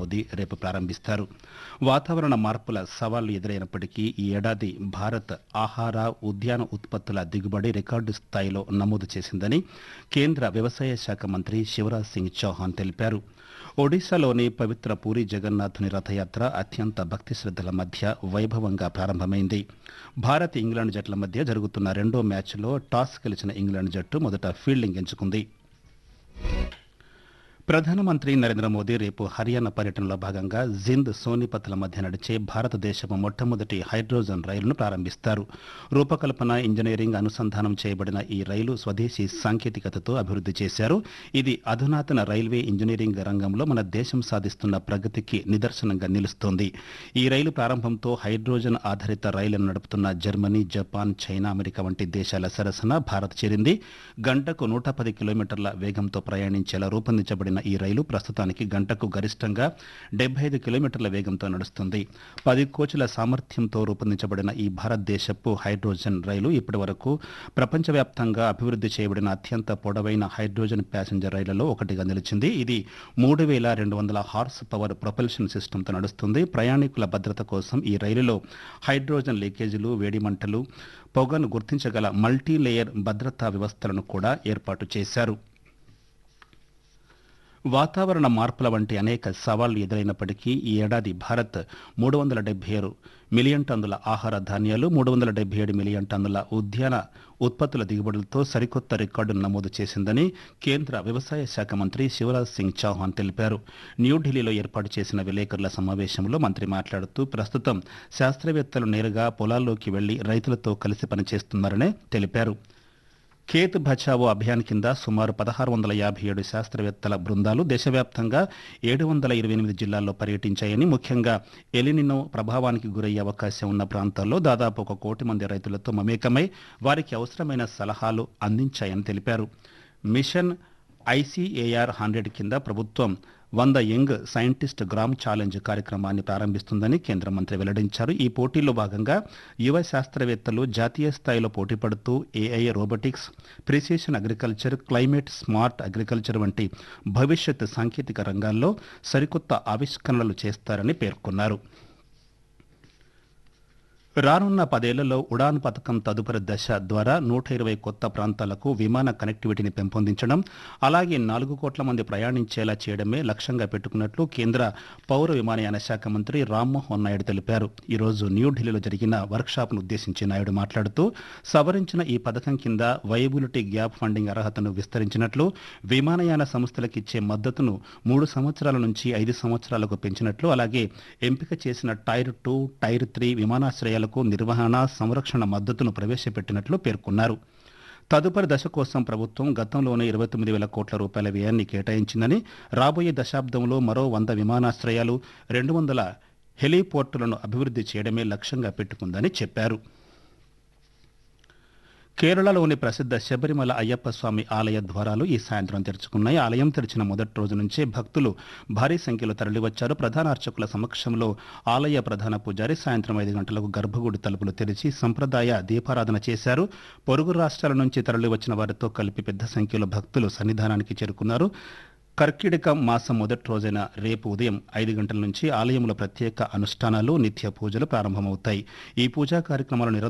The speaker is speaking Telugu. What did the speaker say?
మోదీ రేపు ప్రారంభిస్తారు వాతావరణ మార్పుల సవాళ్లు ఎదురైనప్పటికీ ఈ ఏడాది భారత్ ఆహార ఉద్యాన ఉత్పత్తుల దిగుబడి రికార్డు స్థాయిలో నమోదు చేసిందని కేంద్ర వ్యవసాయ శాఖ మంత్రి శివరాజ్ సింగ్ చౌహాన్ తెలిపారు ఒడిశాలోని పవిత్ర పూరి జగన్నాథుని రథయాత్ర అత్యంత భక్తి శ్రద్ధల మధ్య వైభవంగా ప్రారంభమైంది భారత్ ఇంగ్లాండ్ జట్ల మధ్య జరుగుతున్న రెండో మ్యాచ్లో టాస్ గెలిచిన ఇంగ్లాండ్ జట్టు మొదట ఫీల్డింగ్ ఎంచుకుంది ప్రధానమంత్రి నరేంద్ర మోదీ రేపు హర్యానా పర్యటనలో భాగంగా జింద్ సోనిపత్ల మధ్య నడిచే భారతదేశపు మొట్టమొదటి హైడ్రోజన్ రైలును ప్రారంభిస్తారు రూపకల్పన ఇంజనీరింగ్ అనుసంధానం చేయబడిన ఈ రైలు స్వదేశీ సాంకేతికతతో అభివృద్ధి చేశారు ఇది అధునాతన రైల్వే ఇంజనీరింగ్ రంగంలో మన దేశం సాధిస్తున్న ప్రగతికి నిదర్శనంగా నిలుస్తోంది ఈ రైలు ప్రారంభంతో హైడ్రోజన్ ఆధారిత రైళ్లను నడుపుతున్న జర్మనీ జపాన్ చైనా అమెరికా వంటి దేశాల సరసన భారత్ చేరింది గంటకు నూట పది కిలోమీటర్ల వేగంతో ప్రయాణించేలా రూపొందించబడిన ఈ రైలు ప్రస్తుతానికి గంటకు గరిష్టంగా డెబ్బై ఐదు కిలోమీటర్ల వేగంతో నడుస్తుంది పది కోచ్ల సామర్థ్యంతో రూపొందించబడిన ఈ భారతదేశపు హైడ్రోజన్ రైలు ఇప్పటి వరకు ప్రపంచవ్యాప్తంగా అభివృద్ధి చేయబడిన అత్యంత పొడవైన హైడ్రోజన్ ప్యాసింజర్ రైళ్లలో ఒకటిగా నిలిచింది ఇది మూడు వేల రెండు వందల హార్స్ పవర్ ప్రొపల్షన్ సిస్టంతో నడుస్తుంది ప్రయాణికుల భద్రత కోసం ఈ రైలులో హైడ్రోజన్ లీకేజీలు వేడిమంటలు పొగను గుర్తించగల మల్టీ లేయర్ భద్రతా వ్యవస్థలను కూడా ఏర్పాటు చేశారు వాతావరణ మార్పుల వంటి అనేక సవాళ్లు ఎదురైనప్పటికీ ఈ ఏడాది భారత్ మూడు వందల డెబ్బై ఆరు మిలియన్ టన్నుల ఆహార ధాన్యాలు మూడు వందల డెబ్బై ఏడు మిలియన్ టన్నుల ఉద్యాన ఉత్పత్తుల దిగుబడులతో సరికొత్త రికార్డును నమోదు చేసిందని కేంద్ర వ్యవసాయ శాఖ మంత్రి శివరాజ్ సింగ్ చౌహాన్ తెలిపారు న్యూఢిల్లీలో ఏర్పాటు చేసిన విలేకరుల సమావేశంలో మంత్రి మాట్లాడుతూ ప్రస్తుతం శాస్త్రవేత్తలు నేరుగా పొలాల్లోకి వెళ్లి రైతులతో కలిసి పనిచేస్తున్నారని తెలిపారు ఖేత్ బచావో అభియాన్ కింద సుమారు పదహారు వందల యాభై ఏడు శాస్త్రవేత్తల బృందాలు దేశవ్యాప్తంగా ఏడు వందల ఇరవై ఎనిమిది జిల్లాల్లో పర్యటించాయని ముఖ్యంగా ఎలినినో ప్రభావానికి గురయ్యే అవకాశం ఉన్న ప్రాంతాల్లో దాదాపు ఒక కోటి మంది రైతులతో మమేకమై వారికి అవసరమైన సలహాలు అందించాయని తెలిపారు మిషన్ ఐసీఏఆర్ హండ్రెడ్ కింద ప్రభుత్వం వంద యంగ్ సైంటిస్ట్ గ్రామ్ ఛాలెంజ్ కార్యక్రమాన్ని ప్రారంభిస్తుందని కేంద్ర మంత్రి వెల్లడించారు ఈ పోటీల్లో భాగంగా యువ శాస్త్రవేత్తలు జాతీయ స్థాయిలో పోటీ పడుతూ AI robotics precision agriculture climate smart agriculture వంటి భవిష్యత్ సాంకేతిక రంగాల్లో సరికొత్త ఆవిష్కరణలు చేస్తారని పేర్కొన్నారు రానున్న పదేళ్లలో ఉడాన్ పథకం తదుపరి దశ ద్వారా నూట ఇరవై కొత్త ప్రాంతాలకు విమాన కనెక్టివిటీని పెంపొందించడం అలాగే నాలుగు కోట్ల మంది ప్రయాణించేలా చేయడమే లక్ష్యంగా పెట్టుకున్నట్లు కేంద్ర పౌర విమానయాన శాఖ మంత్రి రామ్మోహన్ నాయుడు తెలిపారు ఈరోజు న్యూఢిల్లీలో జరిగిన వర్క్షాప్ను ఉద్దేశించి నాయుడు మాట్లాడుతూ సవరించిన ఈ పథకం కింద వైబిలిటీ గ్యాప్ ఫండింగ్ అర్హతను విస్తరించినట్లు విమానయాన సంస్థలకు ఇచ్చే మద్దతును మూడు సంవత్సరాల నుంచి ఐదు సంవత్సరాలకు పెంచినట్లు అలాగే ఎంపిక చేసిన టైర్ టూ టైర్ త్రీ విమానాశ్రయాలకు నిర్వహణ సంరక్షణ మద్దతును ప్రవేశపెట్టినట్లు పేర్కొన్నారు తదుపరి దశ కోసం ప్రభుత్వం గతంలోనే ఇరవై తొమ్మిది వేల కోట్ల రూపాయల వ్యయాన్ని కేటాయించిందని రాబోయే దశాబ్దంలో మరో వంద విమానాశ్రయాలు రెండు వందల హెలీపోర్టులను అభివృద్ధి చేయడమే లక్ష్యంగా పెట్టుకుందని చెప్పారు కేరళలోని ప్రసిద్ధ శబరిమల అయ్యప్ప స్వామి ఆలయ ద్వారాలు ఈ సాయంత్రం తెరుచుకున్నాయి ఆలయం తెరిచిన మొదటి రోజు నుంచే భక్తులు భారీ సంఖ్యలో తరలివచ్చారు ప్రధాన అర్చకుల సమక్షంలో ఆలయ ప్రధాన పూజారి సాయంత్రం ఐదు గంటలకు గర్భగుడి తలుపులు తెరిచి సంప్రదాయ దీపారాధన చేశారు పొరుగు రాష్ట్రాల నుంచి తరలివచ్చిన వారితో కలిపి పెద్ద సంఖ్యలో భక్తులు సన్నిధానానికి చేరుకున్నారు కర్కిడక మాసం మొదటి రోజైన రేపు ఉదయం ఐదు గంటల నుంచి ఆలయంలో ప్రత్యేక అనుష్ఠానాలు నిత్య పూజలు ప్రారంభమవుతాయి ఈ పూజా కార్యక్రమాలు నిరంతరం